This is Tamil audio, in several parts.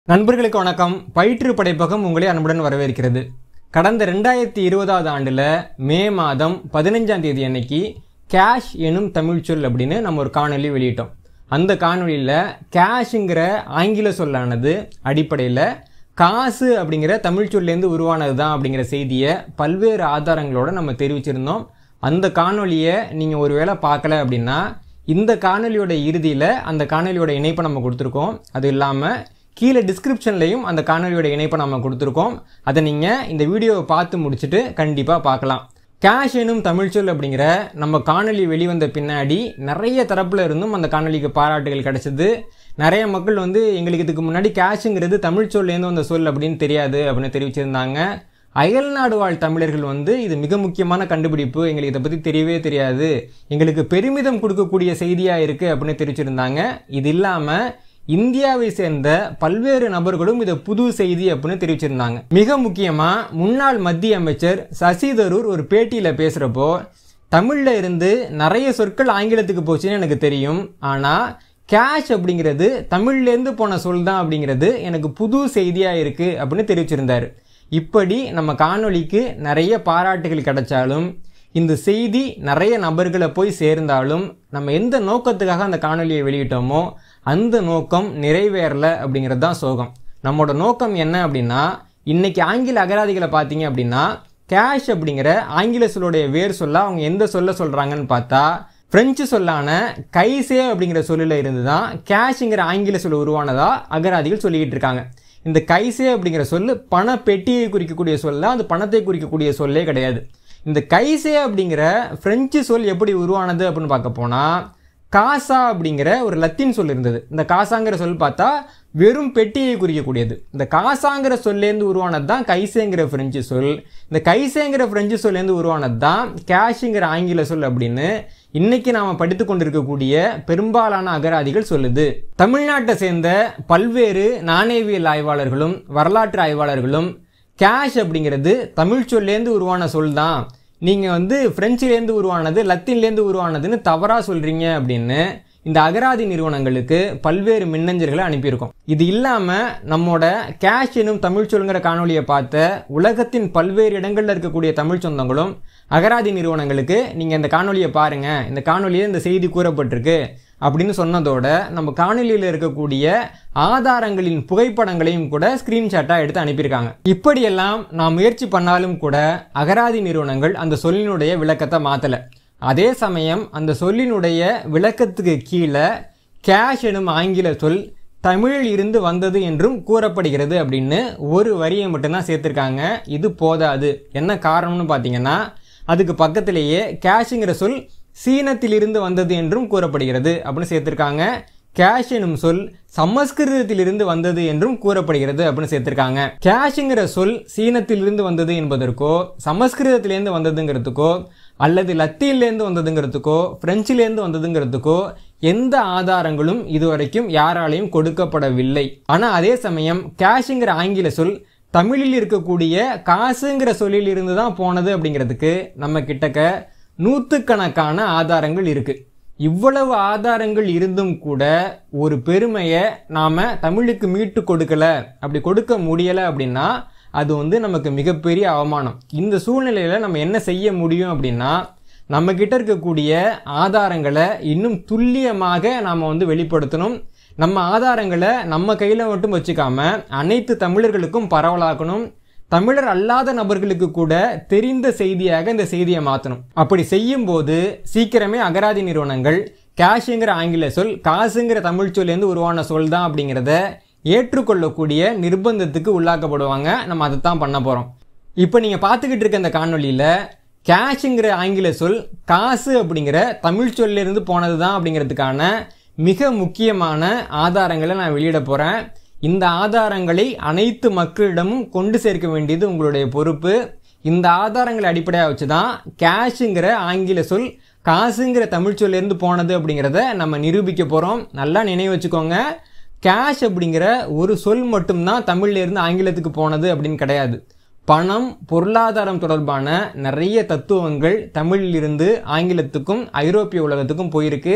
நண்பர்களுக்கு வணக்கம் பயிற்று படைப்பகம் உங்களை அன்புடன் வரவேற்கிறது கடந்த ரெண்டாயிரத்தி இருபதாவது ஆண்டில் மே மாதம் பதினஞ்சாம் தேதி அன்னைக்கு கேஷ் எனும் தமிழ் சொல் அப்படின்னு நம்ம ஒரு காணொளி வெளியிட்டோம் அந்த காணொளியில் கேஷுங்கிற ஆங்கில சொல்லானது அடிப்படையில் காசு அப்படிங்கிற தமிழ் சொல்லேருந்து உருவானது தான் அப்படிங்கிற செய்தியை பல்வேறு ஆதாரங்களோட நம்ம தெரிவிச்சிருந்தோம் அந்த காணொளியை நீங்கள் ஒருவேளை பார்க்கல அப்படின்னா இந்த காணொளியோட இறுதியில் அந்த காணொளியோட இணைப்பை நம்ம கொடுத்துருக்கோம் அது இல்லாமல் கீழே டிஸ்கிரிப்ஷன்லையும் அந்த காணொளியோட இணைப்பை நம்ம கொடுத்துருக்கோம் அதை நீங்கள் இந்த வீடியோவை பார்த்து முடிச்சுட்டு கண்டிப்பாக பார்க்கலாம் கேஷ் எனும் தமிழ்ச்சொல் அப்படிங்கிற நம்ம காணொளி வெளிவந்த பின்னாடி நிறைய தரப்புல இருந்தும் அந்த காணொளிக்கு பாராட்டுகள் கிடைச்சது நிறைய மக்கள் வந்து எங்களுக்கு இதுக்கு முன்னாடி கேஷுங்கிறது தமிழ் சொல்லேருந்து வந்த சொல் அப்படின்னு தெரியாது அப்படின்னு தெரிவிச்சிருந்தாங்க அயல்நாடு வாழ் தமிழர்கள் வந்து இது மிக முக்கியமான கண்டுபிடிப்பு எங்களுக்கு இதை பற்றி தெரியவே தெரியாது எங்களுக்கு பெருமிதம் கொடுக்கக்கூடிய செய்தியாக இருக்குது அப்படின்னு தெரிவிச்சிருந்தாங்க இது இல்லாமல் இந்தியாவை சேர்ந்த பல்வேறு நபர்களும் இதை புது செய்தி அப்படின்னு தெரிவிச்சிருந்தாங்க மிக முக்கியமாக முன்னாள் மத்திய அமைச்சர் சசி தரூர் ஒரு பேட்டியில் பேசுகிறப்போ தமிழில் இருந்து நிறைய சொற்கள் ஆங்கிலத்துக்கு போச்சுன்னு எனக்கு தெரியும் ஆனால் கேஷ் அப்படிங்கிறது தமிழ்லேருந்து போன சொல் தான் அப்படிங்கிறது எனக்கு புது செய்தியாக இருக்குது அப்படின்னு தெரிவிச்சிருந்தார் இப்படி நம்ம காணொளிக்கு நிறைய பாராட்டுகள் கிடைச்சாலும் இந்த செய்தி நிறைய நபர்களை போய் சேர்ந்தாலும் நம்ம எந்த நோக்கத்துக்காக அந்த காணொலியை வெளியிட்டோமோ அந்த நோக்கம் நிறைவேறல அப்படிங்கிறது தான் சோகம் நம்மளோட நோக்கம் என்ன அப்படின்னா இன்னைக்கு ஆங்கில அகராதிகளை பார்த்தீங்க அப்படின்னா கேஷ் அப்படிங்கிற ஆங்கில சொல்லுடைய வேர் சொல்ல அவங்க எந்த சொல்ல சொல்கிறாங்கன்னு பார்த்தா பிரெஞ்சு சொல்லான கைசே அப்படிங்கிற சொல்லில் இருந்து தான் கேஷுங்கிற ஆங்கில சொல் உருவானதா அகராதிகள் சொல்லிக்கிட்டு இருக்காங்க இந்த கைசே அப்படிங்கிற சொல்லு பண பெட்டியை குறிக்கக்கூடிய சொல்ல அந்த பணத்தை குறிக்கக்கூடிய சொல்லே கிடையாது இந்த கைசே அப்படிங்கிற பிரெஞ்சு சொல் எப்படி உருவானது அப்படின்னு பார்க்க போனால் காசா அப்படிங்கிற ஒரு லத்தீன் சொல் இருந்தது இந்த காசாங்கிற சொல் பார்த்தா வெறும் பெட்டியை குறிக்கக்கூடியது இந்த காசாங்கிற சொல்லேருந்து உருவானது தான் கைசேங்கிற பிரெஞ்சு சொல் இந்த கைசேங்கிற பிரெஞ்சு சொல்லேருந்து உருவானது தான் கேஷுங்கிற ஆங்கில சொல் அப்படின்னு இன்னைக்கு நாம் படித்து கொண்டிருக்கக்கூடிய பெரும்பாலான அகராதிகள் சொல்லுது தமிழ்நாட்டை சேர்ந்த பல்வேறு நாணயவியல் ஆய்வாளர்களும் வரலாற்று ஆய்வாளர்களும் கேஷ் அப்படிங்கிறது தமிழ் சொல்லேருந்து உருவான சொல் தான் நீங்கள் வந்து ஃப்ரெஞ்சுலேருந்து உருவானது லத்தீன்லேருந்து உருவானதுன்னு தவறாக சொல்கிறீங்க அப்படின்னு இந்த அகராதி நிறுவனங்களுக்கு பல்வேறு மின்னஞ்சல்களை அனுப்பியிருக்கோம் இது இல்லாமல் நம்மோட கேஷ் எனும் தமிழ் சொல்லுங்கிற காணொலியை பார்த்த உலகத்தின் பல்வேறு இடங்களில் இருக்கக்கூடிய தமிழ் சொந்தங்களும் அகராதி நிறுவனங்களுக்கு நீங்கள் இந்த காணொலியை பாருங்கள் இந்த காணொலியில் இந்த செய்தி கூறப்பட்டிருக்கு அப்படின்னு சொன்னதோட நம்ம காணொலியில் இருக்கக்கூடிய ஆதாரங்களின் புகைப்படங்களையும் கூட ஸ்கிரீன்ஷாட்டாக எடுத்து அனுப்பியிருக்காங்க இப்படியெல்லாம் நான் முயற்சி பண்ணாலும் கூட அகராதி நிறுவனங்கள் அந்த சொல்லினுடைய விளக்கத்தை மாற்றலை அதே சமயம் அந்த சொல்லினுடைய விளக்கத்துக்கு கீழே கேஷ் எனும் ஆங்கில சொல் தமிழில் இருந்து வந்தது என்றும் கூறப்படுகிறது அப்படின்னு ஒரு வரியை மட்டும்தான் சேர்த்துருக்காங்க இது போதாது என்ன காரணம்னு பார்த்தீங்கன்னா அதுக்கு பக்கத்திலேயே கேஷுங்கிற சொல் சீனத்திலிருந்து வந்தது என்றும் கூறப்படுகிறது அப்படின்னு சேர்த்துருக்காங்க கேஷ் எனும் சொல் சமஸ்கிருதத்திலிருந்து வந்தது என்றும் கூறப்படுகிறது அப்படின்னு சேர்த்திருக்காங்க கேஷுங்கிற சொல் சீனத்திலிருந்து வந்தது என்பதற்கோ சமஸ்கிருதத்திலேருந்து வந்ததுங்கிறதுக்கோ அல்லது லத்தீன்லேருந்து வந்ததுங்கிறதுக்கோ பிரெஞ்சிலேருந்து வந்ததுங்கிறதுக்கோ எந்த ஆதாரங்களும் இதுவரைக்கும் யாராலையும் கொடுக்கப்படவில்லை ஆனால் அதே சமயம் கேஷுங்கிற ஆங்கில சொல் தமிழில் இருக்கக்கூடிய காசுங்கிற சொல்லில் இருந்து தான் போனது அப்படிங்கிறதுக்கு நம்ம கிட்டக்க நூற்றுக்கணக்கான ஆதாரங்கள் இருக்கு இவ்வளவு ஆதாரங்கள் இருந்தும் கூட ஒரு பெருமையை நாம் தமிழுக்கு மீட்டு கொடுக்கல அப்படி கொடுக்க முடியலை அப்படின்னா அது வந்து நமக்கு மிகப்பெரிய அவமானம் இந்த சூழ்நிலையில் நம்ம என்ன செய்ய முடியும் அப்படின்னா நம்ம கிட்ட இருக்கக்கூடிய ஆதாரங்களை இன்னும் துல்லியமாக நாம் வந்து வெளிப்படுத்தணும் நம்ம ஆதாரங்களை நம்ம கையில் மட்டும் வச்சுக்காம அனைத்து தமிழர்களுக்கும் பரவலாக்கணும் தமிழர் அல்லாத நபர்களுக்கு கூட தெரிந்த செய்தியாக இந்த செய்தியை மாற்றணும் அப்படி செய்யும் போது சீக்கிரமே அகராதி நிறுவனங்கள் கேஷுங்கிற ஆங்கில சொல் காசுங்கிற தமிழ் சொல்லேருந்து உருவான சொல் தான் அப்படிங்கிறத ஏற்றுக்கொள்ளக்கூடிய நிர்பந்தத்துக்கு உள்ளாக்கப்படுவாங்க நம்ம அதை தான் பண்ண போகிறோம் இப்போ நீங்கள் பார்த்துக்கிட்டு இருக்க இந்த காணொலியில் கேஷுங்கிற ஆங்கில சொல் காசு அப்படிங்கிற தமிழ் சொல்லிருந்து போனது தான் அப்படிங்கிறதுக்கான மிக முக்கியமான ஆதாரங்களை நான் வெளியிட போகிறேன் இந்த ஆதாரங்களை அனைத்து மக்களிடமும் கொண்டு சேர்க்க வேண்டியது உங்களுடைய பொறுப்பு இந்த ஆதாரங்களை அடிப்படையாக வச்சு தான் கேஷுங்கிற ஆங்கில சொல் காசுங்கிற தமிழ் சொல்லேருந்து போனது அப்படிங்கிறத நம்ம நிரூபிக்க போகிறோம் நல்லா நினைவு வச்சுக்கோங்க கேஷ் அப்படிங்கிற ஒரு சொல் மட்டும்தான் தமிழ்லேருந்து ஆங்கிலத்துக்கு போனது அப்படின்னு கிடையாது பணம் பொருளாதாரம் தொடர்பான நிறைய தத்துவங்கள் தமிழிலிருந்து ஆங்கிலத்துக்கும் ஐரோப்பிய உலகத்துக்கும் போயிருக்கு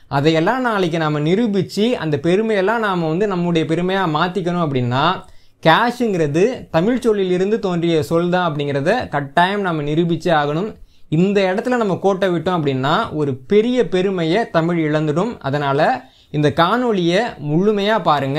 அதையெல்லாம் நாளைக்கு நாம் நிரூபித்து அந்த பெருமையெல்லாம் நாம் வந்து நம்முடைய பெருமையாக மாற்றிக்கணும் அப்படின்னா கேஷுங்கிறது தமிழ் சொல்லிலிருந்து தோன்றிய சொல் தான் அப்படிங்கிறத கட்டாயம் நம்ம நிரூபிச்சே ஆகணும் இந்த இடத்துல நம்ம கோட்டை விட்டோம் அப்படின்னா ஒரு பெரிய பெருமையை தமிழ் இழந்துடும் அதனால இந்த காணொளியை முழுமையாக பாருங்க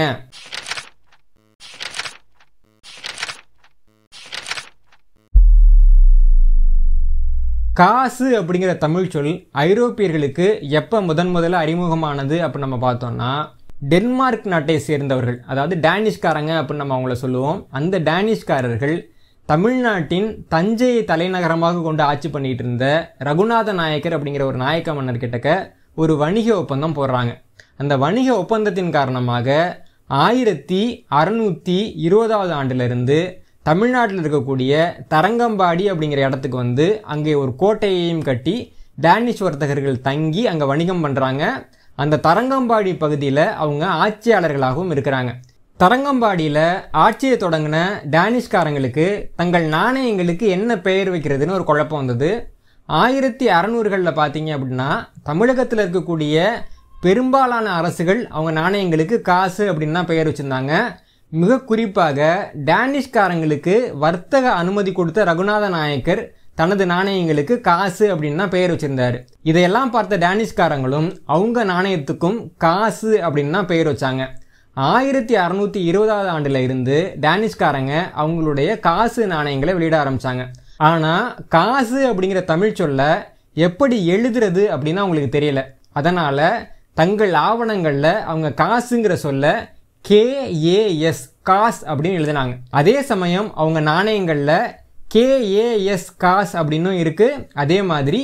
காசு அப்படிங்கிற தமிழ் சொல் ஐரோப்பியர்களுக்கு எப்போ முதன் முதல்ல அறிமுகமானது அப்படின்னு நம்ம பார்த்தோம்னா டென்மார்க் நாட்டை சேர்ந்தவர்கள் அதாவது டேனிஷ்காரங்க அப்படின்னு நம்ம அவங்கள சொல்லுவோம் அந்த டேனிஷ்காரர்கள் தமிழ்நாட்டின் தஞ்சையை தலைநகரமாக கொண்டு ஆட்சி பண்ணிட்டு இருந்த ரகுநாத நாயக்கர் அப்படிங்கிற ஒரு நாயக்க மன்னர் கிட்டக்க ஒரு வணிக ஒப்பந்தம் போடுறாங்க அந்த வணிக ஒப்பந்தத்தின் காரணமாக ஆயிரத்தி அறுநூற்றி இருபதாவது ஆண்டிலிருந்து தமிழ்நாட்டில் இருக்கக்கூடிய தரங்கம்பாடி அப்படிங்கிற இடத்துக்கு வந்து அங்கே ஒரு கோட்டையையும் கட்டி டேனிஷ் வர்த்தகர்கள் தங்கி அங்கே வணிகம் பண்ணுறாங்க அந்த தரங்கம்பாடி பகுதியில் அவங்க ஆட்சியாளர்களாகவும் இருக்கிறாங்க தரங்கம்பாடியில் ஆட்சியை தொடங்கின டேனிஷ்காரங்களுக்கு தங்கள் நாணயங்களுக்கு என்ன பெயர் வைக்கிறதுன்னு ஒரு குழப்பம் வந்தது ஆயிரத்தி அறநூறுகளில் பார்த்தீங்க அப்படின்னா தமிழகத்தில் இருக்கக்கூடிய பெரும்பாலான அரசுகள் அவங்க நாணயங்களுக்கு காசு அப்படின்னு தான் பெயர் வச்சுருந்தாங்க மிக குறிப்பாக டேனிஷ்காரங்களுக்கு வர்த்தக அனுமதி கொடுத்த ரகுநாத நாயக்கர் தனது நாணயங்களுக்கு காசு அப்படின்னு தான் பெயர் வச்சிருந்தாரு இதையெல்லாம் பார்த்த டேனிஷ்காரங்களும் அவங்க நாணயத்துக்கும் காசு அப்படின்னு தான் பெயர் வச்சாங்க ஆயிரத்தி அறநூற்றி இருபதாவது ஆண்டில் இருந்து டேனிஷ்காரங்க அவங்களுடைய காசு நாணயங்களை வெளியிட ஆரம்பித்தாங்க ஆனால் காசு அப்படிங்கிற தமிழ் சொல்ல எப்படி எழுதுறது அப்படின்னு அவங்களுக்கு தெரியல அதனால் தங்கள் ஆவணங்களில் அவங்க காசுங்கிற சொல்ல கேஏஎஸ் காஸ் அப்படின்னு எழுதினாங்க அதே சமயம் அவங்க நாணயங்களில் கேஏஎஸ் காஸ் அப்படின்னும் இருக்குது அதே மாதிரி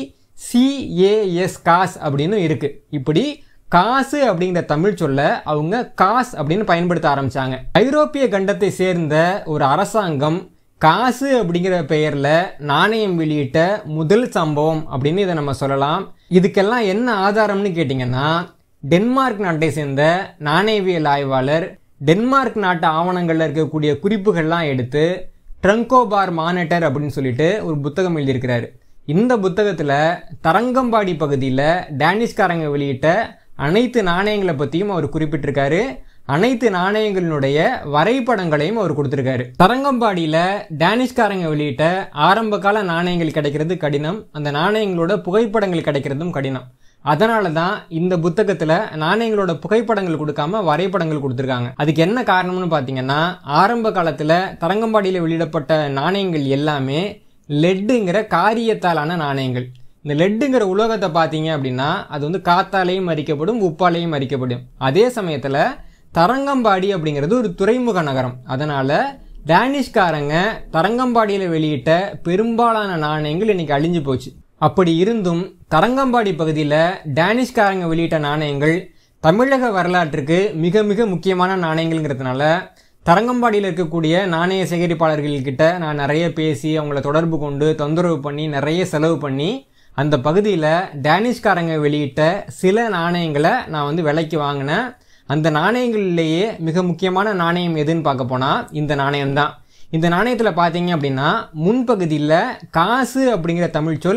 சிஏஎஸ் காஸ் அப்படின்னும் இருக்குது இப்படி காசு அப்படிங்கிற தமிழ் சொல்ல அவங்க காஸ் அப்படின்னு பயன்படுத்த ஆரம்பிச்சாங்க ஐரோப்பிய கண்டத்தை சேர்ந்த ஒரு அரசாங்கம் காசு அப்படிங்கிற பெயரில் நாணயம் வெளியிட்ட முதல் சம்பவம் அப்படின்னு இதை நம்ம சொல்லலாம் இதுக்கெல்லாம் என்ன ஆதாரம்னு கேட்டிங்கன்னா டென்மார்க் நாட்டை சேர்ந்த நாணயவியல் ஆய்வாளர் டென்மார்க் நாட்டு ஆவணங்களில் இருக்கக்கூடிய குறிப்புகள்லாம் எடுத்து ட்ரங்கோபார் மானட்டர் அப்படின்னு சொல்லிட்டு ஒரு புத்தகம் எழுதியிருக்கிறாரு இந்த புத்தகத்தில் தரங்கம்பாடி பகுதியில் டேனிஷ்காரங்க வெளியிட்ட அனைத்து நாணயங்களை பற்றியும் அவர் குறிப்பிட்டிருக்காரு அனைத்து நாணயங்களினுடைய வரைபடங்களையும் அவர் கொடுத்துருக்காரு தரங்கம்பாடியில் டேனிஷ்காரங்க வெளியிட்ட ஆரம்ப கால நாணயங்கள் கிடைக்கிறது கடினம் அந்த நாணயங்களோட புகைப்படங்கள் கிடைக்கிறதும் கடினம் அதனால தான் இந்த புத்தகத்தில் நாணயங்களோட புகைப்படங்கள் கொடுக்காம வரைபடங்கள் கொடுத்துருக்காங்க அதுக்கு என்ன காரணம்னு பார்த்தீங்கன்னா ஆரம்ப காலத்தில் தரங்கம்பாடியில் வெளியிடப்பட்ட நாணயங்கள் எல்லாமே லெட்டுங்கிற காரியத்தாலான நாணயங்கள் இந்த லெட்டுங்கிற உலோகத்தை பார்த்தீங்க அப்படின்னா அது வந்து காத்தாலையும் மறிக்கப்படும் உப்பாலையும் மறிக்கப்படும் அதே சமயத்தில் தரங்கம்பாடி அப்படிங்கிறது ஒரு துறைமுக நகரம் அதனால் டேனிஷ்காரங்க தரங்கம்பாடியில் வெளியிட்ட பெரும்பாலான நாணயங்கள் இன்னைக்கு அழிஞ்சு போச்சு அப்படி இருந்தும் தரங்கம்பாடி பகுதியில் டேனிஷ்காரங்க வெளியிட்ட நாணயங்கள் தமிழக வரலாற்றுக்கு மிக மிக முக்கியமான நாணயங்கள்ங்கிறதுனால தரங்கம்பாடியில் இருக்கக்கூடிய நாணய சேகரிப்பாளர்கள்கிட்ட நான் நிறைய பேசி அவங்கள தொடர்பு கொண்டு தொந்தரவு பண்ணி நிறைய செலவு பண்ணி அந்த பகுதியில் டேனிஷ்காரங்க வெளியிட்ட சில நாணயங்களை நான் வந்து விலைக்கு வாங்கினேன் அந்த நாணயங்களிலேயே மிக முக்கியமான நாணயம் எதுன்னு பார்க்க போனால் இந்த நாணயம் தான் இந்த நாணயத்தில் பார்த்தீங்க அப்படின்னா முன்பகுதியில் காசு அப்படிங்கிற தமிழ் சொல்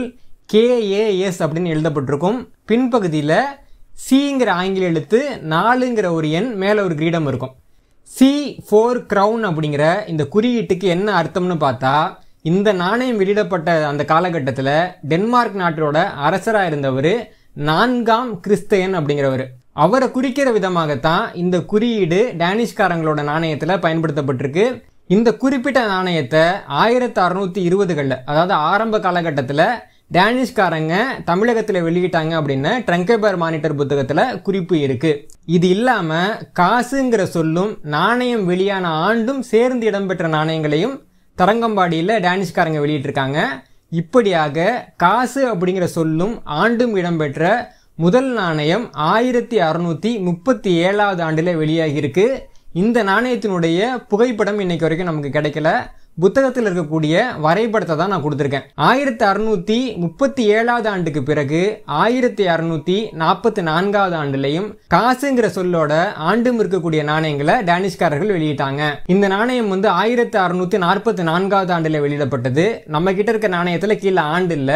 கேஏஎஸ் அப்படின்னு எழுதப்பட்டிருக்கும் பின்பகுதியில் சிங்கிற ஆங்கில எழுத்து நாலுங்கிற ஒரு எண் மேலே ஒரு கிரீடம் இருக்கும் சி ஃபோர் க்ரௌன் அப்படிங்கிற இந்த குறியீட்டுக்கு என்ன அர்த்தம்னு பார்த்தா இந்த நாணயம் வெளியிடப்பட்ட அந்த காலகட்டத்தில் டென்மார்க் நாட்டோட அரசராக இருந்தவர் நான்காம் கிறிஸ்தையன் அப்படிங்கிறவர் அவரை குறிக்கிற விதமாகத்தான் இந்த குறியீடு டேனிஷ்காரங்களோட நாணயத்தில் பயன்படுத்தப்பட்டிருக்கு இந்த குறிப்பிட்ட நாணயத்தை ஆயிரத்தி அறுநூத்தி இருபதுகளில் அதாவது ஆரம்ப காலகட்டத்தில் டேனிஷ்காரங்க தமிழகத்தில் வெளியிட்டாங்க அப்படின்னு ட்ரங்கேபர் மானிட்டர் புத்தகத்தில் குறிப்பு இருக்கு இது இல்லாமல் காசுங்கிற சொல்லும் நாணயம் வெளியான ஆண்டும் சேர்ந்து இடம்பெற்ற நாணயங்களையும் தரங்கம்பாடியில் டேனிஷ்காரங்க வெளியிட்டிருக்காங்க இப்படியாக காசு அப்படிங்கிற சொல்லும் ஆண்டும் இடம்பெற்ற முதல் நாணயம் ஆயிரத்தி அறுநூத்தி முப்பத்தி ஏழாவது ஆண்டில் வெளியாகியிருக்கு இந்த நாணயத்தினுடைய புகைப்படம் இன்னைக்கு வரைக்கும் நமக்கு கிடைக்கல புத்தகத்தில் இருக்கக்கூடிய வரைபடத்தை தான் நான் கொடுத்துருக்கேன் ஆயிரத்தி அறுநூத்தி முப்பத்தி ஏழாவது ஆண்டுக்கு பிறகு ஆயிரத்தி அறுநூத்தி நாற்பத்தி நான்காவது ஆண்டுலையும் காசுங்கிற சொல்லோட ஆண்டும் இருக்கக்கூடிய நாணயங்களை டேனிஷ்காரர்கள் வெளியிட்டாங்க இந்த நாணயம் வந்து ஆயிரத்தி அறுநூத்தி நாற்பத்தி நான்காவது ஆண்டுல வெளியிடப்பட்டது நம்ம கிட்ட இருக்க நாணயத்துல கீழே ஆண்டு இல்லை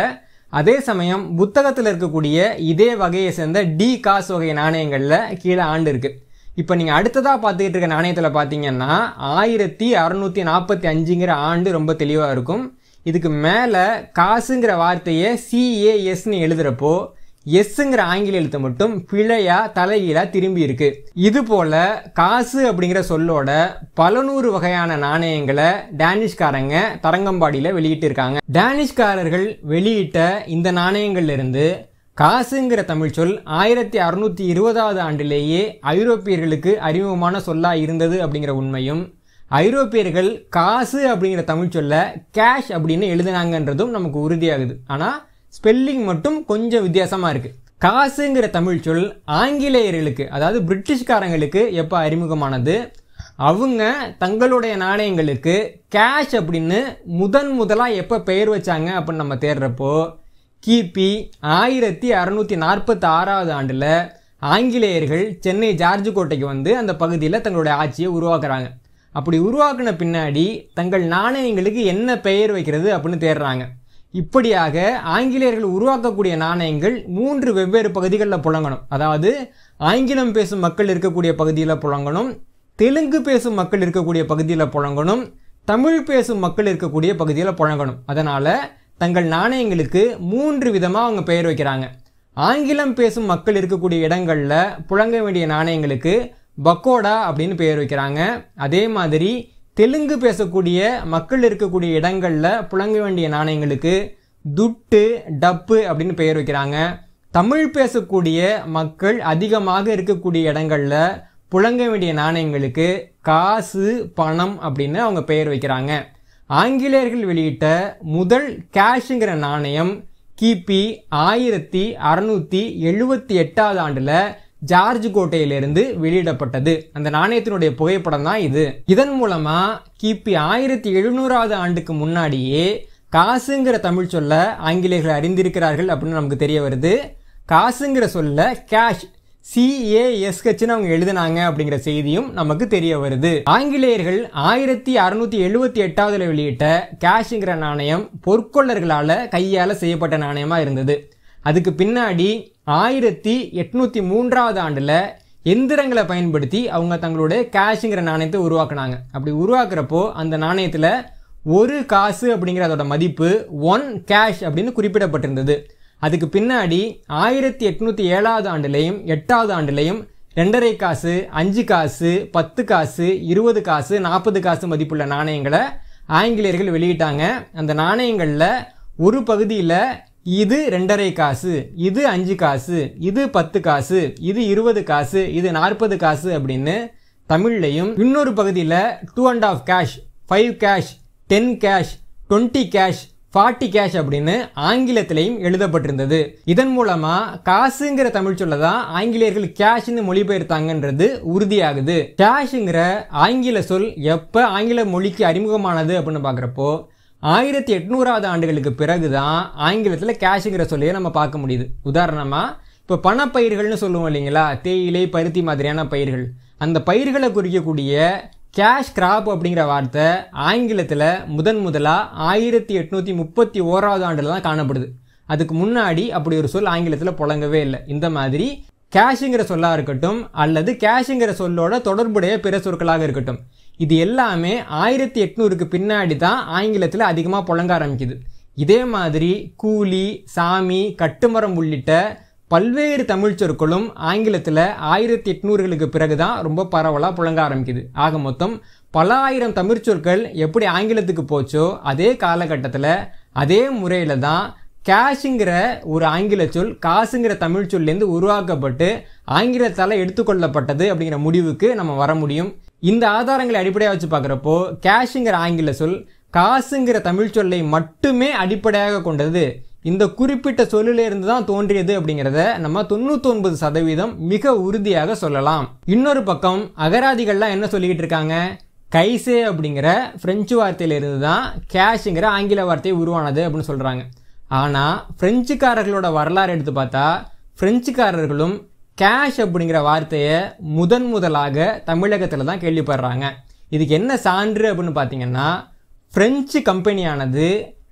அதே சமயம் புத்தகத்தில் இருக்கக்கூடிய இதே வகையை சேர்ந்த டி காசு வகை நாணயங்களில் கீழே ஆண்டு இருக்கு இப்போ நீங்கள் அடுத்ததாக பார்த்துக்கிட்டு இருக்க நாணயத்தில் பார்த்தீங்கன்னா ஆயிரத்தி அறநூற்றி நாற்பத்தி அஞ்சுங்கிற ஆண்டு ரொம்ப தெளிவாக இருக்கும் இதுக்கு மேலே காசுங்கிற வார்த்தையை சிஏஎஸ்ன்னு எழுதுறப்போ எஸ்ஸுங்கிற ஆங்கில எழுத்து மட்டும் பிழையா தலைகீழா திரும்பி இருக்கு இது போல காசு அப்படிங்கிற சொல்லோட பல நூறு வகையான நாணயங்களை டேனிஷ்காரங்க தரங்கம்பாடியில வெளியிட்டு இருக்காங்க டேனிஷ்காரர்கள் வெளியிட்ட இந்த நாணயங்கள்ல இருந்து காசுங்கிற தமிழ் சொல் ஆயிரத்தி அறுநூத்தி இருபதாவது ஆண்டிலேயே ஐரோப்பியர்களுக்கு அறிமுகமான சொல்லா இருந்தது அப்படிங்கிற உண்மையும் ஐரோப்பியர்கள் காசு அப்படிங்கிற தமிழ் சொல்ல கேஷ் அப்படின்னு எழுதினாங்கன்றதும் நமக்கு உறுதியாகுது ஆனால் ஸ்பெல்லிங் மட்டும் கொஞ்சம் வித்தியாசமாக இருக்குது காசுங்கிற தமிழ் சொல் ஆங்கிலேயர்களுக்கு அதாவது பிரிட்டிஷ்காரங்களுக்கு எப்போ அறிமுகமானது அவங்க தங்களுடைய நாணயங்களுக்கு கேஷ் அப்படின்னு முதன் முதலாக எப்போ பெயர் வச்சாங்க அப்படின்னு நம்ம தேடுறப்போ கிபி ஆயிரத்தி அறநூற்றி நாற்பத்தி ஆறாவது ஆண்டில் ஆங்கிலேயர்கள் சென்னை ஜார்ஜ் கோட்டைக்கு வந்து அந்த பகுதியில் தங்களுடைய ஆட்சியை உருவாக்குறாங்க அப்படி உருவாக்குன பின்னாடி தங்கள் நாணயங்களுக்கு என்ன பெயர் வைக்கிறது அப்படின்னு தேடுறாங்க இப்படியாக ஆங்கிலேயர்கள் உருவாக்கக்கூடிய நாணயங்கள் மூன்று வெவ்வேறு பகுதிகளில் புழங்கணும் அதாவது ஆங்கிலம் பேசும் மக்கள் இருக்கக்கூடிய பகுதியில் புழங்கணும் தெலுங்கு பேசும் மக்கள் இருக்கக்கூடிய பகுதியில் புழங்கணும் தமிழ் பேசும் மக்கள் இருக்கக்கூடிய பகுதியில் புழங்கணும் அதனால் தங்கள் நாணயங்களுக்கு மூன்று விதமாக அவங்க பெயர் வைக்கிறாங்க ஆங்கிலம் பேசும் மக்கள் இருக்கக்கூடிய இடங்களில் புழங்க வேண்டிய நாணயங்களுக்கு பக்கோடா அப்படின்னு பெயர் வைக்கிறாங்க அதே மாதிரி தெலுங்கு பேசக்கூடிய மக்கள் இருக்கக்கூடிய இடங்களில் புழங்க வேண்டிய நாணயங்களுக்கு துட்டு டப்பு அப்படின்னு பெயர் வைக்கிறாங்க தமிழ் பேசக்கூடிய மக்கள் அதிகமாக இருக்கக்கூடிய இடங்களில் புழங்க வேண்டிய நாணயங்களுக்கு காசு பணம் அப்படின்னு அவங்க பெயர் வைக்கிறாங்க ஆங்கிலேயர்கள் வெளியிட்ட முதல் கேஷுங்கிற நாணயம் கிபி ஆயிரத்தி அறுநூத்தி எழுபத்தி எட்டாவது ஆண்டுல ஜார்ஜ் கோட்டையிலிருந்து வெளியிடப்பட்டது அந்த நாணயத்தினுடைய புகைப்படம் தான் இது இதன் மூலமா கிபி ஆயிரத்தி எழுநூறாவது ஆண்டுக்கு முன்னாடியே காசுங்கிற தமிழ் சொல்ல ஆங்கிலேயர்கள் அறிந்திருக்கிறார்கள் அப்படின்னு நமக்கு தெரிய வருது காசுங்கிற சொல்ல கேஷ் சிஏஎஸ்ஹெச்னு அவங்க எழுதினாங்க அப்படிங்கிற செய்தியும் நமக்கு தெரிய வருது ஆங்கிலேயர்கள் ஆயிரத்தி அறுநூத்தி எழுபத்தி எட்டாவதுல வெளியிட்ட கேஷுங்கிற நாணயம் பொற்கொள்ளர்களால கையால செய்யப்பட்ட நாணயமா இருந்தது அதுக்கு பின்னாடி ஆயிரத்தி எட்நூத்தி மூன்றாவது ஆண்டுல எந்திரங்களை பயன்படுத்தி அவங்க தங்களுடைய கேஷுங்கிற நாணயத்தை உருவாக்குனாங்க அப்படி உருவாக்குறப்போ அந்த நாணயத்துல ஒரு காசு அப்படிங்கிற அதோட மதிப்பு ஒன் கேஷ் அப்படின்னு குறிப்பிடப்பட்டிருந்தது அதுக்கு பின்னாடி ஆயிரத்தி எட்நூத்தி ஏழாவது ஆண்டுலையும் எட்டாவது ஆண்டுலையும் ரெண்டரை காசு அஞ்சு காசு பத்து காசு இருபது காசு நாற்பது காசு மதிப்புள்ள நாணயங்களை ஆங்கிலேயர்கள் வெளியிட்டாங்க அந்த நாணயங்களில் ஒரு பகுதியில் இது ரெண்டரை காசு இது அஞ்சு காசு இது பத்து காசு இது இருபது காசு இது நாற்பது காசு அப்படின்னு தமிழ்லையும் இன்னொரு பகுதியில் two and half cash five cash ten cash twenty cash forty cash அப்படின்னு ஆங்கிலத்திலையும் எழுதப்பட்டிருந்தது இதன் மூலமா காசுங்கிற தமிழ் சொல்ல தான் ஆங்கிலேயர்கள் கேஷ்னு மொழிபெயர்த்தாங்கன்றது உறுதியாகுது கேஷுங்கிற ஆங்கில சொல் எப்ப ஆங்கில மொழிக்கு அறிமுகமானது அப்படின்னு பார்க்குறப்போ ஆயிரத்தி எட்நூறாவது ஆண்டுகளுக்கு பிறகு தான் ஆங்கிலத்தில் கேஷுங்கிற சொல்லையே நம்ம பார்க்க முடியுது உதாரணமாக இப்போ பணப்பயிர்கள்னு சொல்லுவோம் இல்லைங்களா தேயிலை பருத்தி மாதிரியான பயிர்கள் அந்த பயிர்களை குறிக்கக்கூடிய கேஷ் கிராப் அப்படிங்கிற வார்த்தை ஆங்கிலத்தில் முதன் முதலாக ஆயிரத்தி எட்நூற்றி முப்பத்தி ஓராவது ஆண்டில் தான் காணப்படுது அதுக்கு முன்னாடி அப்படி ஒரு சொல் ஆங்கிலத்தில் புழங்கவே இல்லை இந்த மாதிரி கேஷுங்கிற சொல்லாக இருக்கட்டும் அல்லது கேஷுங்கிற சொல்லோட தொடர்புடைய பிற சொற்களாக இருக்கட்டும் இது எல்லாமே ஆயிரத்தி எட்நூறுக்கு பின்னாடி தான் ஆங்கிலத்தில் அதிகமாக புழங்க ஆரம்பிக்குது இதே மாதிரி கூலி சாமி கட்டுமரம் உள்ளிட்ட பல்வேறு தமிழ் சொற்களும் ஆங்கிலத்தில் ஆயிரத்தி எட்நூறுகளுக்கு பிறகு தான் ரொம்ப பரவலாக புழங்க ஆரம்பிக்குது ஆக மொத்தம் பல ஆயிரம் தமிழ் சொற்கள் எப்படி ஆங்கிலத்துக்கு போச்சோ அதே காலகட்டத்தில் அதே முறையில் தான் கேஷுங்கிற ஒரு ஆங்கில சொல் காசுங்கிற தமிழ் சொல்லேருந்து உருவாக்கப்பட்டு ஆங்கிலத்தால் எடுத்துக்கொள்ளப்பட்டது அப்படிங்கிற முடிவுக்கு நம்ம வர முடியும் இந்த ஆதாரங்களை அடிப்படையாக வச்சு பார்க்குறப்போ கேஷுங்கிற ஆங்கில சொல் காசுங்கிற தமிழ் சொல்லை மட்டுமே அடிப்படையாக கொண்டது இந்த குறிப்பிட்ட சொல்லிலிருந்து தான் தோன்றியது அப்படிங்கிறத நம்ம தொண்ணூத்தொன்பது சதவீதம் மிக உறுதியாக சொல்லலாம் இன்னொரு பக்கம் அகராதிகள்லாம் என்ன சொல்லிக்கிட்டு இருக்காங்க கைசே அப்படிங்கிற பிரெஞ்சு வார்த்தையிலிருந்து தான் கேஷுங்கிற ஆங்கில வார்த்தை உருவானது அப்படின்னு சொல்கிறாங்க ஆனால் பிரெஞ்சுக்காரர்களோட வரலாறு எடுத்து பார்த்தா பிரெஞ்சுக்காரர்களும் கேஷ் அப்படிங்கிற வார்த்தையை முதன் முதலாக தமிழகத்தில் தான் கேள்விப்படுறாங்க இதுக்கு என்ன சான்று அப்படின்னு பார்த்தீங்கன்னா பிரெஞ்சு கம்பெனியானது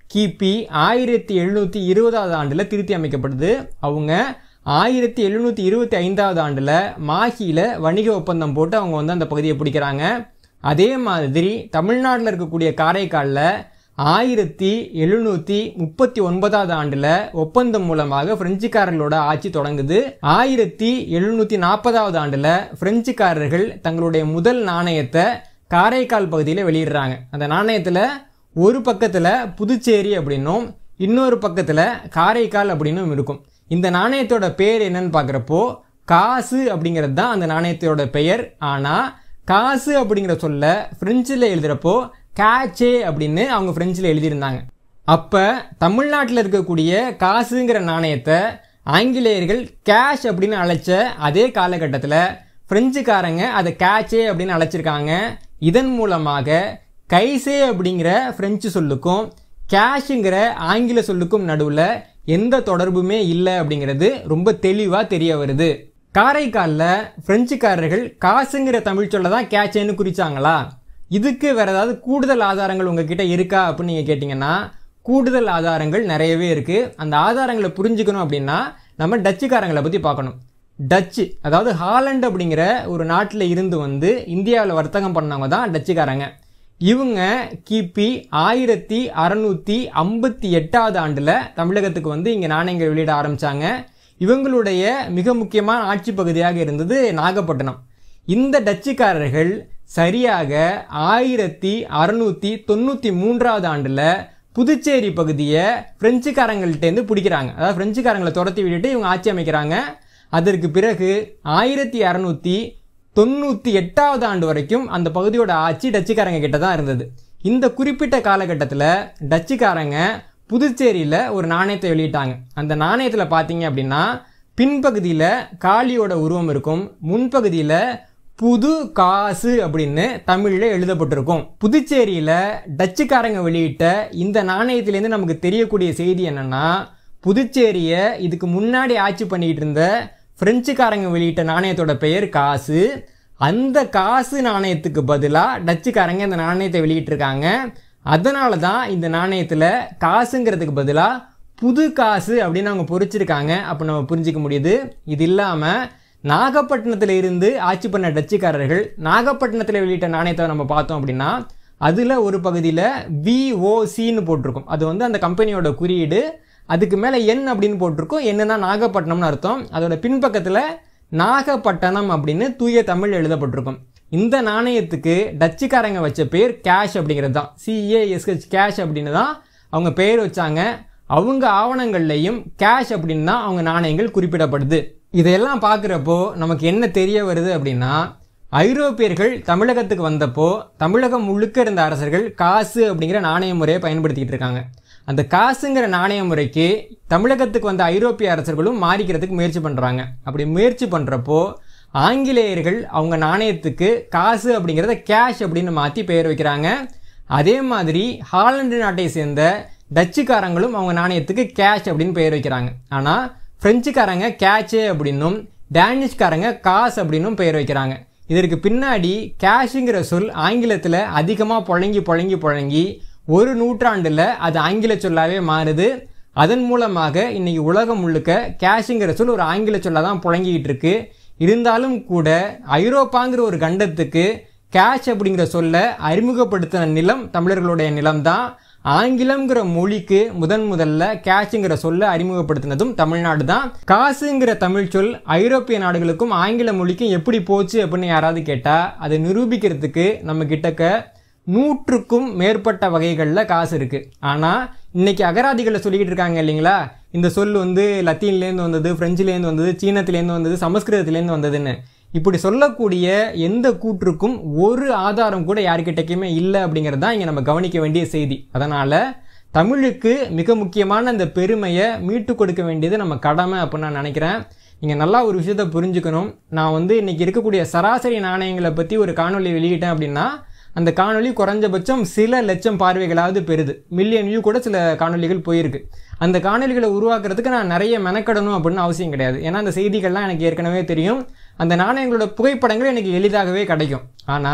கிபி ஆயிரத்தி எழுநூற்றி இருபதாவது ஆண்டில் திருத்தி அமைக்கப்படுது அவங்க ஆயிரத்தி எழுநூற்றி இருபத்தி ஐந்தாவது ஆண்டில் மாஹியில் வணிக ஒப்பந்தம் போட்டு அவங்க வந்து அந்த பகுதியை பிடிக்கிறாங்க அதே மாதிரி தமிழ்நாட்டில் இருக்கக்கூடிய காரைக்காலில் ஆயிரத்தி எழுநூற்றி முப்பத்தி ஒன்பதாவது ஆண்டில் ஒப்பந்தம் மூலமாக பிரெஞ்சுக்காரர்களோட ஆட்சி தொடங்குது ஆயிரத்தி எழுநூற்றி நாற்பதாவது ஆண்டில் பிரெஞ்சுக்காரர்கள் தங்களுடைய முதல் நாணயத்தை காரைக்கால் பகுதியில் வெளியிடுறாங்க அந்த நாணயத்தில் ஒரு பக்கத்தில் புதுச்சேரி அப்படின்னும் இன்னொரு பக்கத்தில் காரைக்கால் அப்படின்னும் இருக்கும் இந்த நாணயத்தோட பெயர் என்னன்னு பார்க்குறப்போ காசு அப்படிங்கிறது தான் அந்த நாணயத்தோட பெயர் ஆனால் காசு அப்படிங்கிற சொல்ல ஃப்ரெஞ்சில் எழுதுகிறப்போ கேச்சே அப்படின்னு அவங்க ஃப்ரெஞ்சில் எழுதியிருந்தாங்க அப்போ தமிழ்நாட்டில் இருக்கக்கூடிய காசுங்கிற நாணயத்தை ஆங்கிலேயர்கள் கேஷ் அப்படின்னு அழைச்ச அதே காலகட்டத்தில் பிரெஞ்சுக்காரங்க அதை கேச்சே அப்படின்னு அழைச்சிருக்காங்க இதன் மூலமாக கைசே அப்படிங்கிற பிரெஞ்சு சொல்லுக்கும் கேஷுங்கிற ஆங்கில சொல்லுக்கும் நடுவில் எந்த தொடர்புமே இல்லை அப்படிங்கிறது ரொம்ப தெளிவாக தெரிய வருது காரைக்காலில் பிரெஞ்சுக்காரர்கள் காசுங்கிற தமிழ் சொல்ல தான் கேச்சேன்னு குறிச்சாங்களா இதுக்கு வேற ஏதாவது கூடுதல் ஆதாரங்கள் உங்ககிட்ட இருக்கா அப்படின்னு நீங்கள் கேட்டிங்கன்னா கூடுதல் ஆதாரங்கள் நிறையவே இருக்குது அந்த ஆதாரங்களை புரிஞ்சுக்கணும் அப்படின்னா நம்ம டச்சுக்காரங்களை பற்றி பார்க்கணும் டச்சு அதாவது ஹாலண்ட் அப்படிங்கிற ஒரு நாட்டில் இருந்து வந்து இந்தியாவில் வர்த்தகம் பண்ணவங்க தான் டச்சுக்காரங்க இவங்க கிபி ஆயிரத்தி அறநூற்றி ஐம்பத்தி எட்டாவது ஆண்டில் தமிழகத்துக்கு வந்து இங்கே நாணயங்கள் வெளியிட ஆரம்பித்தாங்க இவங்களுடைய மிக முக்கியமான ஆட்சி பகுதியாக இருந்தது நாகப்பட்டினம் இந்த டச்சுக்காரர்கள் சரியாக ஆயிரத்தி அறுநூத்தி தொண்ணூற்றி மூன்றாவது ஆண்டில் புதுச்சேரி பகுதியை பிரெஞ்சுக்காரங்கள்ட்டேருந்து பிடிக்கிறாங்க அதாவது பிரெஞ்சுக்காரங்களை துரத்தி விட்டுட்டு இவங்க ஆட்சி அமைக்கிறாங்க அதற்கு பிறகு ஆயிரத்தி அறநூற்றி தொண்ணூற்றி எட்டாவது ஆண்டு வரைக்கும் அந்த பகுதியோட ஆட்சி டச்சுக்காரங்க கிட்ட தான் இருந்தது இந்த குறிப்பிட்ட காலகட்டத்தில் டச்சுக்காரங்க புதுச்சேரியில் ஒரு நாணயத்தை வெளியிட்டாங்க அந்த நாணயத்தில் பார்த்தீங்க அப்படின்னா பின்பகுதியில் காளியோட உருவம் இருக்கும் முன்பகுதியில் புது காசு அப்படின்னு தமிழில் எழுதப்பட்டிருக்கும் புதுச்சேரியில் டச்சுக்காரங்க வெளியிட்ட இந்த நாணயத்திலேருந்து நமக்கு தெரியக்கூடிய செய்தி என்னன்னா புதுச்சேரியை இதுக்கு முன்னாடி ஆட்சி பண்ணிக்கிட்டு இருந்த பிரெஞ்சுக்காரங்க வெளியிட்ட நாணயத்தோட பெயர் காசு அந்த காசு நாணயத்துக்கு பதிலாக டச்சுக்காரங்க இந்த நாணயத்தை வெளியிட்டிருக்காங்க அதனால தான் இந்த நாணயத்தில் காசுங்கிறதுக்கு பதிலாக புது காசு அப்படின்னு அவங்க பொறிச்சிருக்காங்க அப்போ நம்ம புரிஞ்சிக்க முடியுது இது இல்லாமல் நாகப்பட்டினத்தில் இருந்து ஆட்சி பண்ண டச்சுக்காரர்கள் நாகப்பட்டினத்தில் வெளியிட்ட நாணயத்தை நம்ம பார்த்தோம் அப்படின்னா அதில் ஒரு பகுதியில் விஓசின்னு போட்டிருக்கும் அது வந்து அந்த கம்பெனியோட குறியீடு அதுக்கு மேலே என் அப்படின்னு போட்டிருக்கும் என்னன்னா நாகப்பட்டினம்னு அர்த்தம் அதோட பின்பக்கத்தில் நாகப்பட்டினம் அப்படின்னு தூய தமிழ் எழுதப்பட்டிருக்கும் இந்த நாணயத்துக்கு டச்சுக்காரங்க வச்ச பேர் கேஷ் அப்படிங்கிறது தான் சிஏஎஸ்ஹெச் கேஷ் அப்படின்னு தான் அவங்க பெயர் வச்சாங்க அவங்க ஆவணங்கள்லையும் கேஷ் அப்படின்னு தான் அவங்க நாணயங்கள் குறிப்பிடப்படுது இதையெல்லாம் பார்க்குறப்போ நமக்கு என்ன தெரிய வருது அப்படின்னா ஐரோப்பியர்கள் தமிழகத்துக்கு வந்தப்போ தமிழகம் முழுக்க இருந்த அரசர்கள் காசு அப்படிங்கிற நாணய முறையை பயன்படுத்திக்கிட்டு இருக்காங்க அந்த காசுங்கிற நாணய முறைக்கு தமிழகத்துக்கு வந்த ஐரோப்பிய அரசர்களும் மாறிக்கிறதுக்கு முயற்சி பண்ணுறாங்க அப்படி முயற்சி பண்ணுறப்போ ஆங்கிலேயர்கள் அவங்க நாணயத்துக்கு காசு அப்படிங்கிறத கேஷ் அப்படின்னு மாற்றி பெயர் வைக்கிறாங்க அதே மாதிரி ஹாலண்டு நாட்டை சேர்ந்த டச்சுக்காரங்களும் அவங்க நாணயத்துக்கு கேஷ் அப்படின்னு பெயர் வைக்கிறாங்க ஆனால் பிரெஞ்சுக்காரங்க கேட்சே அப்படின்னும் டேனிஷ்காரங்க காசு அப்படின்னும் பெயர் வைக்கிறாங்க இதற்கு பின்னாடி கேஷுங்கிற சொல் ஆங்கிலத்தில் அதிகமாக புழங்கி புழங்கி புழங்கி ஒரு நூற்றாண்டில் அது ஆங்கில சொல்லாவே மாறுது அதன் மூலமாக இன்னைக்கு உலகம் முழுக்க கேஷுங்கிற சொல் ஒரு ஆங்கில சொல்லாக தான் புழங்கிக்கிட்டு இருக்கு இருந்தாலும் கூட ஐரோப்பாங்கிற ஒரு கண்டத்துக்கு கேஷ் அப்படிங்கிற சொல்ல அறிமுகப்படுத்தின நிலம் தமிழர்களுடைய நிலம்தான் ஆங்கிலம்ங்கிற மொழிக்கு முதன் முதல்ல கேஷுங்கிற சொல்ல அறிமுகப்படுத்தினதும் தமிழ்நாடு தான் காசுங்கிற தமிழ் சொல் ஐரோப்பிய நாடுகளுக்கும் ஆங்கில மொழிக்கும் எப்படி போச்சு அப்படின்னு யாராவது கேட்டால் அதை நிரூபிக்கிறதுக்கு நம்ம கிட்டக்க நூற்றுக்கும் மேற்பட்ட வகைகளில் காசு இருக்குது ஆனால் இன்னைக்கு அகராதிகளில் சொல்லிக்கிட்டு இருக்காங்க இல்லைங்களா இந்த சொல் வந்து லத்தீன்லேருந்து வந்தது ஃப்ரெஞ்சுலேருந்து வந்தது சீனத்திலேருந்து வந்தது சமஸ்கிருதத்திலேருந்து வந்ததுன்னு இப்படி சொல்லக்கூடிய எந்த கூற்றுக்கும் ஒரு ஆதாரம் கூட யாருக்கிட்டக்குமே இல்லை அப்படிங்கிறது தான் இங்கே நம்ம கவனிக்க வேண்டிய செய்தி அதனால் தமிழுக்கு மிக முக்கியமான அந்த பெருமையை மீட்டு கொடுக்க வேண்டியது நம்ம கடமை அப்படின்னு நான் நினைக்கிறேன் நீங்கள் நல்லா ஒரு விஷயத்த புரிஞ்சுக்கணும் நான் வந்து இன்றைக்கி இருக்கக்கூடிய சராசரி நாணயங்களை பற்றி ஒரு காணொலி வெளியிட்டேன் அப்படின்னா அந்த காணொலி குறைஞ்சபட்சம் சில லட்சம் பார்வைகளாவது பெறுது மில்லியன் வியூ கூட சில காணொலிகள் போயிருக்கு அந்த காணொலிகளை உருவாக்குறதுக்கு நான் நிறைய மெனக்கடணும் அப்படின்னு அவசியம் கிடையாது ஏன்னா அந்த செய்திகள்லாம் எனக்கு ஏற்கனவே தெரியும் அந்த நாணயங்களோட புகைப்படங்கள் எனக்கு எளிதாகவே கிடைக்கும் ஆனால்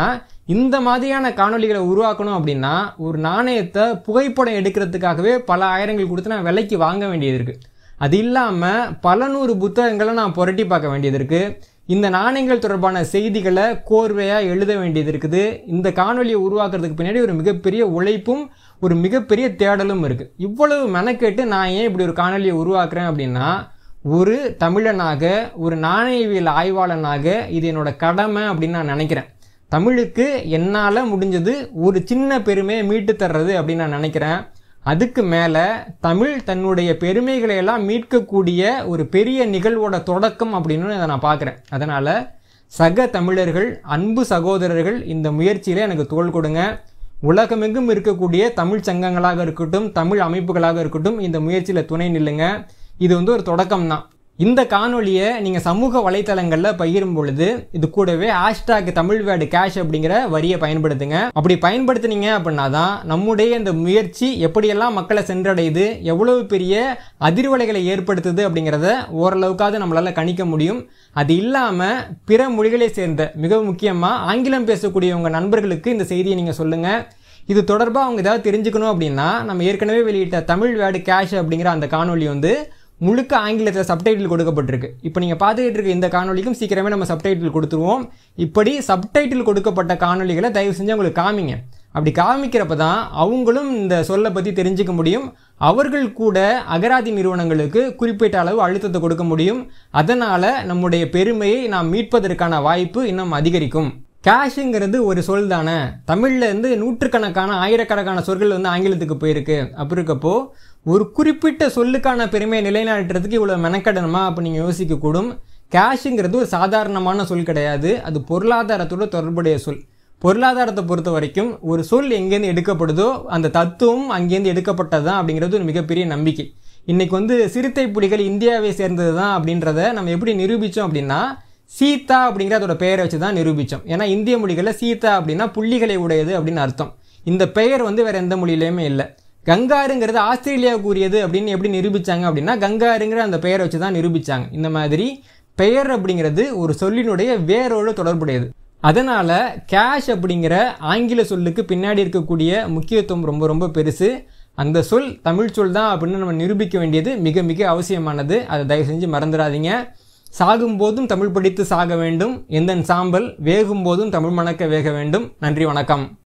இந்த மாதிரியான காணொளிகளை உருவாக்கணும் அப்படின்னா ஒரு நாணயத்தை புகைப்படம் எடுக்கிறதுக்காகவே பல ஆயிரங்கள் கொடுத்து நான் விலைக்கு வாங்க வேண்டியது இருக்குது அது இல்லாமல் பல நூறு புத்தகங்களை நான் புரட்டி பார்க்க வேண்டியது இருக்குது இந்த நாணயங்கள் தொடர்பான செய்திகளை கோர்வையாக எழுத வேண்டியது இருக்குது இந்த காணொலியை உருவாக்குறதுக்கு பின்னாடி ஒரு மிகப்பெரிய உழைப்பும் ஒரு மிகப்பெரிய தேடலும் இருக்குது இவ்வளவு மெனக்கெட்டு நான் ஏன் இப்படி ஒரு காணொலியை உருவாக்குறேன் அப்படின்னா ஒரு தமிழனாக ஒரு நாணயவியல் ஆய்வாளனாக இது என்னோட கடமை அப்படின்னு நான் நினைக்கிறேன் தமிழுக்கு என்னால் முடிஞ்சது ஒரு சின்ன பெருமையை மீட்டு தர்றது அப்படின்னு நான் நினைக்கிறேன் அதுக்கு மேலே தமிழ் தன்னுடைய பெருமைகளை எல்லாம் மீட்கக்கூடிய ஒரு பெரிய நிகழ்வோட தொடக்கம் அப்படின்னு இதை நான் பார்க்குறேன் அதனால் சக தமிழர்கள் அன்பு சகோதரர்கள் இந்த முயற்சியில் எனக்கு தோள் கொடுங்க உலகமெங்கும் இருக்கக்கூடிய தமிழ் சங்கங்களாக இருக்கட்டும் தமிழ் அமைப்புகளாக இருக்கட்டும் இந்த முயற்சியில் துணை நில்லுங்க இது வந்து ஒரு தொடக்கம் தான் இந்த காணொலியை நீங்கள் சமூக வலைத்தளங்களில் பகிரும் பொழுது இது கூடவே ஹேஷ்டாக் தமிழ் வேர்டு கேஷ் அப்படிங்கிற வரியை பயன்படுத்துங்க அப்படி பயன்படுத்துனீங்க அப்படின்னா தான் நம்முடைய இந்த முயற்சி எப்படியெல்லாம் மக்களை சென்றடையுது எவ்வளவு பெரிய அதிர்வலைகளை ஏற்படுத்துது அப்படிங்கிறத ஓரளவுக்காவது நம்மளால் கணிக்க முடியும் அது இல்லாமல் பிற மொழிகளை சேர்ந்த மிக முக்கியமாக ஆங்கிலம் பேசக்கூடிய உங்கள் நண்பர்களுக்கு இந்த செய்தியை நீங்கள் சொல்லுங்கள் இது தொடர்பாக அவங்க ஏதாவது தெரிஞ்சுக்கணும் அப்படின்னா நம்ம ஏற்கனவே வெளியிட்ட தமிழ் வேர்டு கேஷ் அப்படிங்கிற அந்த காணொலி வந்து முழுக்க ஆங்கிலத்தில் சப்டைட்டில் கொடுக்கப்பட்டிருக்கு இப்போ நீங்கள் பார்த்துக்கிட்டு இருக்க இந்த காணொலிக்கும் சீக்கிரமே நம்ம சப்டைட்டில் கொடுத்துருவோம் இப்படி சப்டைட்டில் கொடுக்கப்பட்ட காணொலிகளை தயவு செஞ்சு அவங்களுக்கு காமிங்க அப்படி காமிக்கிறப்ப தான் அவங்களும் இந்த சொல்லை பற்றி தெரிஞ்சுக்க முடியும் அவர்கள் கூட அகராதி நிறுவனங்களுக்கு குறிப்பிட்ட அளவு அழுத்தத்தை கொடுக்க முடியும் அதனால் நம்முடைய பெருமையை நாம் மீட்பதற்கான வாய்ப்பு இன்னும் அதிகரிக்கும் கேஷுங்கிறது ஒரு சொல் தானே தமிழில் இருந்து நூற்றுக்கணக்கான ஆயிரக்கணக்கான சொற்கள் வந்து ஆங்கிலத்துக்கு போயிருக்கு அப்படி இருக்கப்போ ஒரு குறிப்பிட்ட சொல்லுக்கான பெருமையை நிலைநாட்டுறதுக்கு இவ்வளோ மெனக்கடணுமா அப்போ நீங்கள் யோசிக்கக்கூடும் கேஷுங்கிறது ஒரு சாதாரணமான சொல் கிடையாது அது பொருளாதாரத்தோட தொடர்புடைய சொல் பொருளாதாரத்தை பொறுத்த வரைக்கும் ஒரு சொல் எங்கேருந்து எடுக்கப்படுதோ அந்த தத்துவம் அங்கேருந்து எடுக்கப்பட்டது தான் அப்படிங்கிறது ஒரு மிகப்பெரிய நம்பிக்கை இன்னைக்கு வந்து சிறுத்தை புலிகள் இந்தியாவை சேர்ந்தது தான் அப்படின்றத நம்ம எப்படி நிரூபித்தோம் அப்படின்னா சீதா அப்படிங்கிற அதோட பெயரை வச்சு தான் நிரூபித்தோம் ஏன்னா இந்திய மொழிகளில் சீதா அப்படின்னா புள்ளிகளை உடையது அப்படின்னு அர்த்தம் இந்த பெயர் வந்து வேற எந்த மொழியிலையுமே இல்லை கங்காருங்கிறது ஆஸ்திரேலியாவுக்கு உரியது அப்படின்னு எப்படி நிரூபித்தாங்க அப்படின்னா கங்காருங்கிற அந்த பெயரை வச்சு தான் நிரூபித்தாங்க இந்த மாதிரி பெயர் அப்படிங்கிறது ஒரு சொல்லினுடைய வேரோடு தொடர்புடையது அதனால் கேஷ் அப்படிங்கிற ஆங்கில சொல்லுக்கு பின்னாடி இருக்கக்கூடிய முக்கியத்துவம் ரொம்ப ரொம்ப பெருசு அந்த சொல் தமிழ் சொல் தான் அப்படின்னு நம்ம நிரூபிக்க வேண்டியது மிக மிக அவசியமானது அதை தயவு செஞ்சு மறந்துடாதீங்க சாகும்போதும் தமிழ் படித்து சாக வேண்டும் எந்தன் சாம்பல் வேகும் போதும் தமிழ் மணக்க வேக வேண்டும் நன்றி வணக்கம்